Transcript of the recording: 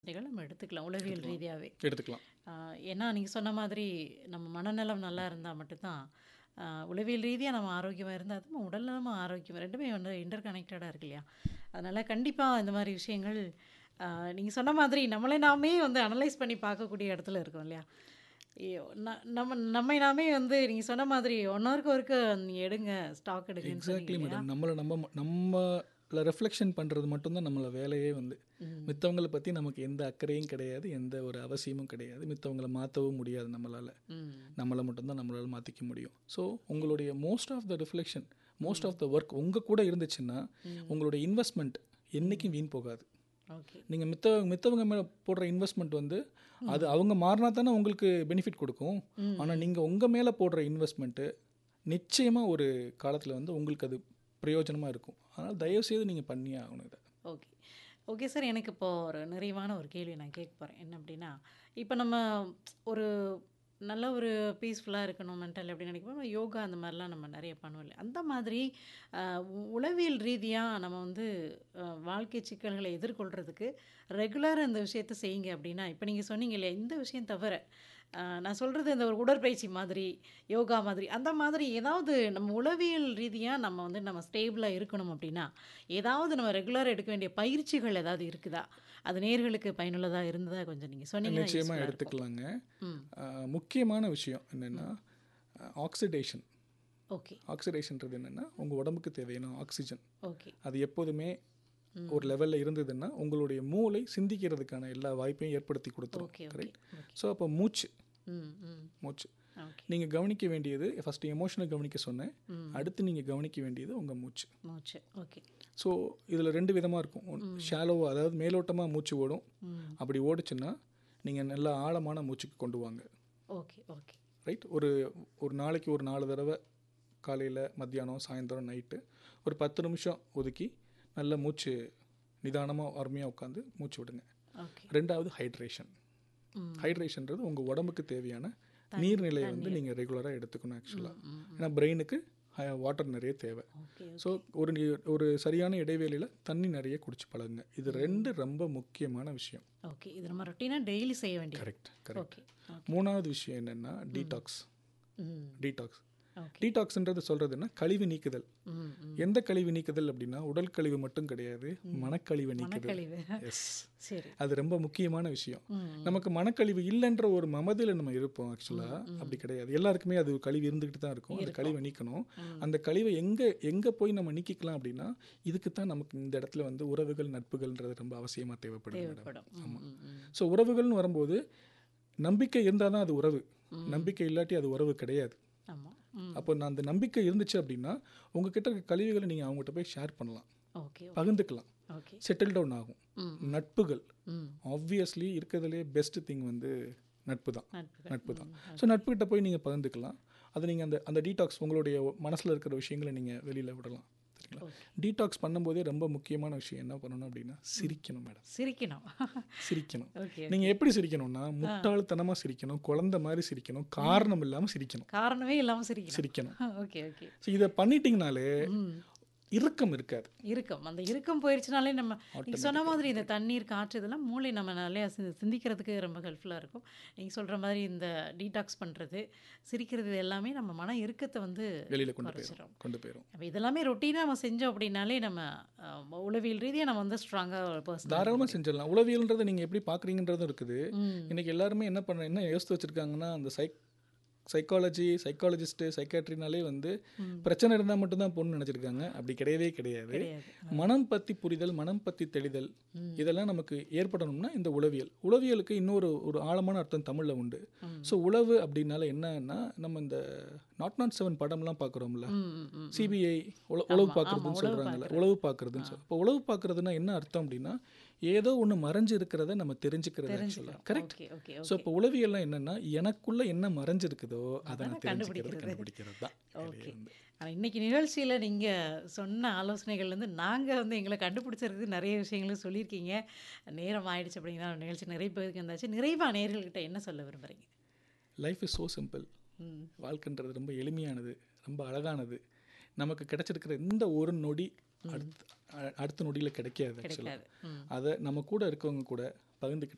நிகழ் நம்ம எடுத்துக்கலாம் உளவியல் எடுத்துக்கலாம். ரீதியாவே. எடுத்துக்கலாம். ஆ ஏன்னா நீங்க சொன்ன மாதிரி நம்ம மனநலம் நல்லா இருந்தா மட்டும் தான், ஆ உளவியல் ரீதியா நம்ம ஆரோக்கியமா இருந்தா தான் நம்ம உடல் நலமும் ஆரோக்கியம் 2மே வந்து இன்டர் கனெக்டடா இருக்கு இல்லையா? அதனால கண்டிப்பா இந்த மாரி விஷயங்கள் ஆ நீங்க சொன்ன மாதிரி நம்மள நாமே வந்து அனலைஸ் பண்ணி பார்க்கக்கூடிய இடத்துல இருக்கோம் இல்லையா? ஐயோ! ந நம்ம நம்மை நாமே வந்து நீங்க சொன்ன மாதிரி 1 ஹவருக்கு ஒருக்க நீங்க எடுங்க, ஸ்டாக் எடுங்கன்னு சொன்னீங்க எக்ஸாக்ட்லி இல்லையா? மேடம். நம்மள நம்ம நம்மள ரிஃப்ளெக்ஷன் பண்ணுறது மட்டும் தான் நம்மள வேலையே வந்து. ம். மித்தவங்கள பத்தி நமக்கு எந்த அக்கறையும் கிடையாது. எந்த ஒரு அவசியமும் கிடையாது. மித்தவங்கள மாத்தவும் முடியாது நம்மளால. ம். நம்மள மட்டும் தான் நம்மளால மாத்திக்க முடியும். ஸோ உங்களுடைய most of the reflection, most of the work உங்க கூட இருந்துச்சுன்னா, ம். உங்களுடைய இன்வெஸ்ட்மெண்ட் என்னைக்கும் வீண் போகாது. ஓகே. நீங்க மித்த மித்தவங்க மேல போடுற இன்வெஸ்ட்மெண்ட் வந்து, அது அவங்க மாறினா தானே உங்களுக்கு பெனிஃபிட் கொடுக்கும். ம். ஆனா நீங்க உங்க மேல போடுற இன்வெஸ்ட்மெண்ட்டு நிச்சயமா ஒரு காலத்துல வந்து உங்களுக்கு அது பிரயோஜனமா இருக்கும். அதனால தயவுசெய்து நீங்க பண்ணியே ஆகணும் இத. ஓகே. Okay sir. எனக்கு இப்போ ஒரு நிறைவான ஒரு கேள்வி நான் கேட்க போறேன். என்ன அப்டின்னா, இப்போ நம்ம ஒரு நல்ல ஒரு பீஸ்ஃபுல்லா இருக்கணும் மென்டல் அப்படின்னு நினைக்கும்போது யோகா அந்த மாதிரிலாம் நம்ம நிறைய பண்ணுவோம் இல்லையா? அந்த மாதிரி அ உ உளவியல் ரீதியா நம்ம வந்து அ வாழ்க்கை சிக்கல்களை எதிர்கொள்றதுக்கு ரெகுலரா இந்த விஷயத்த செய்யுங்க அப்படின்னா, இப்போ நீங்க சொன்னீங்க இல்லையா? இந்த விஷயம் தவிர, அ நான் சொல்றது இந்த ஒரு உடற்பயிற்சி மாதிரி, யோகா மாதிரி, அந்த மாதிரி ஏதாவது நம்ம உளவியல் ரீதியா நம்ம வந்து நம்ம ஸ்டேபிளா இருக்கணும் அப்படின்னா, ஏதாவது நம்ம ரெகுலரா எடுக்க வேண்டிய பயிற்சிகள் ஏதாவது இருக்குதா? அது நேயர்களுக்கு பயனுள்ளதா இருந்ததா கொஞ்சம் நீங்க சொன்னீங்கன்னா நிச்சயமா யூஸ்ஃபுல்லா இருக்கும். எடுத்துக்கலாங்க. ம். அ முக்கியமான விஷயம் என்னன்னா, ஆக்சிடேஷன். ஓகே. ஆக்சிடேஷன்றது என்னன்னா, உங்க உடம்புக்கு தேவையான ஆக்ஸிஜன். ஓகே. அது எப்போதுமே ம். ஒரு லெவல்ல இருந்ததுன்னா, உங்களுடைய மூளை சிந்திக்கிறதுக்கான எல்லா வாய்ப்பையும் ஏற்படுத்தி கொடுத்துரும். Okay, okay. Correct? Okay. So அப்போ மூச்சு ம், ம். மூச்சு. ஓகே. நீங்க கவனிக்க வேண்டியது ஃபர்ஸ்ட் எமோஷன கவனிக்க சொன்னேன். ம். அடுத்து நீங்க கவனிக்க வேண்டியது உங்க மூச்சு. மூச்சு. ஓகே. ஸோ இதில் ரெண்டு விதமாக இருக்கும் ஒன் ஷாலோவா அதாவது மேலோட்டமாக மூச்சு ஓடும் ம். அப்படி ஓடுச்சுன்னா நீங்கள் நல்லா ஆழமான மூச்சுக்கு கொண்டு வாங்க ஓகே, ஓகே. ரைட் ஒரு ஒரு நாளைக்கு ஒரு நாலு தடவை காலையில் மத்தியானம் சாயந்தரம் நைட்டு ஒரு பத்து நிமிஷம் ஒதுக்கி நல்ல மூச்சு நிதானமாக அருமையாக உட்காந்து மூச்சு விடுங்க ஓகே. ரெண்டாவது ஹைட்ரேஷன் ம். ஹைட்ரேஷன்றது உங்கள் உடம்புக்கு தேவையான நீர்நிலையை வந்து நீங்கள் ரெகுலராக எடுத்துக்கணும் ஆக்சுவலாக ம், ம். ஏன்னா பிரெயினுக்கு வாட்டர் நிறைய தேவை ஓகே. ஸோ ஒரு நி- ஒரு சரியான இடைவேளையில் தண்ணி நிறைய குடிச்சு பழகுங்க இது ரெண்டு ரொம்ப முக்கியமான விஷயம் ஓகே. இது நம்ம ரொட்டீனா டெய்லி செய்ய வேண்டியது. Correct correct okay. ஓகே. மூணாவது விஷயம் என்னென்னா டீடாக்ஸ் ம். Detox okay. டீடாக்ஸ்ன்றது சொல்கிறதுன்னா கழிவு நீக்குதல் ம், ம். எந்த கழிவு நீக்குதல் அப்படின்னா உடல் கழிவு மட்டும் கிடையாது மனக்கழிவு நீக்குதல் மனக்கழிவு. எஸ் சரி. அது ரொம்ப முக்கியமான விஷயம் ம். நமக்கு மனக்கழிவு இல்லைன்ற ஒரு மமதியில் நம்ம இருப்போம் ஆக்சுவலாக அப்படி கிடையாது எல்லாருக்குமே அது கழிவு இருந்துக்கிட்டு தான் இருக்கும் அந்த கழிவை நீக்கணும் அந்த கழிவை எங்கே எங்கே போய் நம்ம நீக்கிக்கலாம் அப்படின்னா இதுக்கு தான் நமக்கு இந்த இடத்துல வந்து உறவுகள் நட்புகள்ன்றது ரொம்ப அவசியமாக தேவைப்படுது மேடம் தேவைப்படும். ம், ம், ம். ஸோ உறவுகள்னு வரும்போது நம்பிக்கை இருந்தால் தான் அது உறவு நம்பிக்கை இல்லாட்டி அது உறவு கிடையாது ஆமா. ம். அப்போ நான் அந்த நம்பிக்கை இருந்துச்சு அப்படின்னா உங்ககிட்ட இருக்க கழிவுகளை நீங்கள் அவங்ககிட்ட போய் ஷேர் பண்ணலாம் ஓகே. பகிர்ந்துக்கலாம் ஓகே. செட்டில் டவுன் ஆகும் ம். நட்புகள் ம். ஆப்வியஸ்லி இருக்கிறதுலே பெஸ்ட் திங் வந்து நட்பு தான் நட்புகள். நட்பு தான் ஸோ நட்புகிட்ட போய் நீங்கள் பகிர்ந்துக்கலாம் அது நீங்கள் அந்த அந்த டீடாக்ஸ் உங்களுடைய மனசில் இருக்கிற விஷயங்களை நீங்கள் வெளியில் விடலாம் சரிங்களா ஓகே. டீடாக்ஸ் பண்ணும்போதே ரொம்ப முக்கியமான விஷயம் என்ன பண்ணணும் அப்படின்னா சிரிக்கணும் மேடம் சிரிக்கணும். சிரிக்கணும் ஓகே. நீங்கள் எப்படி சிரிக்கணும்னா முட்டாள்தனமாக சிரிக்கணும் குழந்தை மாதிரி சிரிக்கணும் காரணம் இல்லாமல் சிரிக்கணும் காரணமே இல்லாம சிரிக்கணும். சிரிக்கணும் ஓகே, ஓகே. ஸோ இதை பண்ணிட்டீங்கனாலே ம். இறுக்கம் இருக்காது இருக்கும். அந்த இறுக்கம் போயிருச்சுனாலே நம்ம நீங்க சொன்ன மாதிரி இந்த தண்ணீர், காற்று இதெல்லாம் மூளை நம்ம நிறையா சி சிந்திக்கிறதுக்கு ரொம்ப ஹெல்ப்ஃபுல்லா இருக்கும். நீங்க சொல்ற மாதிரி இந்த டீடாக்ஸ் பண்றது, சிரிக்கிறது இது எல்லாமே நம்ம மன இறுக்கத்த வந்து வெளியில் கொண்டு போயிடும் குறைச்சிரும். கொண்டு போயிடும் அப்ப இதெல்லாமே ரொட்டீனா நம்ம செஞ்சோம் அப்படின்னாலே நம்ம அ உளவியல் ரீதியா நம்ம வந்து ஸ்ட்ராங்கா பர்சன் தாராளமாக செஞ்சிடலாம் உளவியல்ன்றதை நீங்கள் எப்படி பார்க்குறீங்கன்றதும் இருக்குது ம். இன்னைக்கு எல்லாருமே என்ன பண்ண என்ன யோசித்து வச்சுருக்காங்கன்னா அந்த சைக் சைக்காலஜி சைக்காலஜிஸ்ட்டு சைக்காட்ரினாலே வந்து பிரச்சனை இருந்தால் மட்டும்தான் பொண்ணு நினச்சிருக்காங்க அப்படி கிடையவே கிடையாது கிடையாது. மனம் பற்றி புரிதல் மனம் பற்றி தெளிதல் இதெல்லாம் நமக்கு ஏற்படணும்னா இந்த உளவியல் உளவியலுக்கு இன்னொரு ஒரு ஆழமான அர்த்தம் தமிழில் உண்டு ஸோ உளவு அப்படின்னால என்னன்னா நம்ம இந்த நாட் நாட் செவன் படம்லாம் பார்க்குறோம்ல ம், ம், ம். சிபிஐ உளவு பார்க்குறதுன்னு சொல்கிறாங்கல்ல உளவு பார்க்குறதுன்னு சொல் இப்போ உளவு பார்க்குறதுன்னா என்ன அர்த்தம் அப்படின்னா ஏதோ ஒன்று மறைஞ்சு இருக்கிறத நம்ம தெரிஞ்சுக்கிறது ஆக்சுவலாக கரெக்ட் ஓகே, ஓகே, ஸோ இப்போ உளவியல்லாம் என்னன்னா எனக்குள்ள என்ன மறைஞ்சிருக்குதோ அதை நான் தெரிஞ்சுக்கிறது கண்டுபிடிக்கிறது. கண்டுபிடிக்கிறது தான் ஓகே. ஆனா இன்னைக்கு நிகழ்ச்சியில நீங்க சொன்ன ஆலோசனைகள் வந்து நாங்க வந்து எங்களை கண்டுபிடிச்சிருக்கு நிறைய விஷயங்களும் சொல்லியிருக்கீங்க. நேரம் ஆயிடுச்சு அப்படிங்கிற நிகழ்ச்சி நிறைய பேருக்கு இருந்தாச்சு. நிறைவா நேயர்கள்கிட்ட என்ன சொல்ல விரும்புறீங்க? லைஃப் இஸ் ஸோ சிம்பிள் ம். வாழ்க்கைன்றது ரொம்ப எளிமையானது ரொம்ப அழகானது நமக்கு கிடைச்சிருக்கிற இந்த ஒரு நொடி அடுத்த அ- அடுத்த நொடியில் கிடைக்காது ஆக்சுவலாக கிடைக்காது. ம். அதை நம்ம கூட இருக்கவங்க கூட பகிர்ந்துக்கிட்டா